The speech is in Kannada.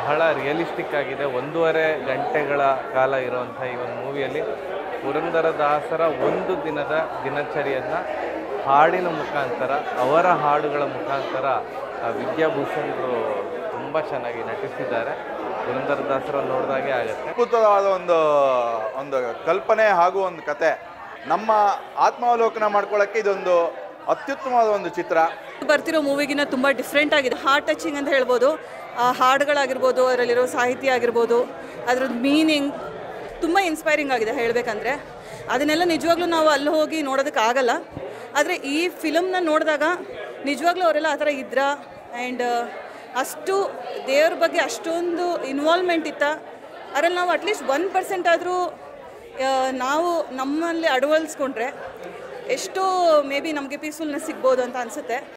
ಬಹಳ ರಿಯಲಿಸ್ಟಿಕ್ ಆಗಿದೆ ಒಂದೂವರೆ ಗಂಟೆಗಳ ಕಾಲ ಇರುವಂಥ ಈ ಒಂದು ಮೂವಿಯಲ್ಲಿ ಪುರಂದರದಾಸರ ಒಂದು ದಿನದ ದಿನಚರಿಯನ್ನು ಹಾಡಿನ ಮುಖಾಂತರ ಅವರ ಹಾಡುಗಳ ಮುಖಾಂತರ ಆ, ವಿದ್ಯಾಭೂಷಣರು ತುಂಬ ಚೆನ್ನಾಗಿ ನಟಿಸಿದ್ದಾರೆ ಪುರಂದರದಾಸರ ನೋಡಿದಾಗೆ ಆಗುತ್ತೆ ಅದ್ಭುತವಾದ ಒಂದು ಒಂದು ಕಲ್ಪನೆ ಹಾಗೂ ಒಂದು ಕತೆ ನಮ್ಮ ಆತ್ಮಾವಲೋಕನ ಮಾಡ್ಕೊಳ್ಳೋಕ್ಕೆ ಇದೊಂದು ಅತ್ಯುತ್ತಮವಾದ ಒಂದು ಚಿತ್ರ ಬರ್ತಿರೋ ಮೂವಿಗಿನ ತುಂಬ ಡಿಫ್ರೆಂಟ್ ಆಗಿದೆ ಹಾರ್ಟ್ ಟಚಿಂಗ್ ಅಂತ ಹೇಳ್ಬೋದು ಆ ಹಾಡುಗಳಾಗಿರ್ಬೋದು ಅದರಲ್ಲಿರೋ ಸಾಹಿತ್ಯ ಆಗಿರ್ಬೋದು ಅದ್ರದ್ದು ಮೀನಿಂಗ್ ತುಂಬ ಇನ್ಸ್ಪೈರಿಂಗ್ ಆಗಿದೆ ಹೇಳಬೇಕಂದ್ರೆ ಅದನ್ನೆಲ್ಲ ನಿಜವಾಗ್ಲೂ ನಾವು ಅಲ್ಲಿ ಹೋಗಿ ನೋಡೋದಕ್ಕಾಗಲ್ಲ ಆದರೆ ಈ ಫಿಲಮ್ನ ನೋಡಿದಾಗ ನಿಜವಾಗ್ಲೂ ಅವರೆಲ್ಲ ಆ ಥರ ಇದ್ರ ಆ್ಯಂಡ್ ಅಷ್ಟು ದೇವ್ರ ಬಗ್ಗೆ ಅಷ್ಟೊಂದು ಇನ್ವಾಲ್ವ್ಮೆಂಟ್ ಇತ್ತ ಅದರಲ್ಲಿ ನಾವು ಅಟ್ಲೀಸ್ಟ್ ಒನ್ ಪರ್ಸೆಂಟ್ ಆದರೂ ನಾವು ನಮ್ಮಲ್ಲಿ ಅಳವಡಿಸ್ಕೊಂಡ್ರೆ ಎಷ್ಟೋ ಮೇ ಬಿ ನಮಗೆ ಪೀಸ್ಫುಲ್ನೆಸ್ ಸಿಗ್ಬೋದು ಅಂತ ಅನಿಸುತ್ತೆ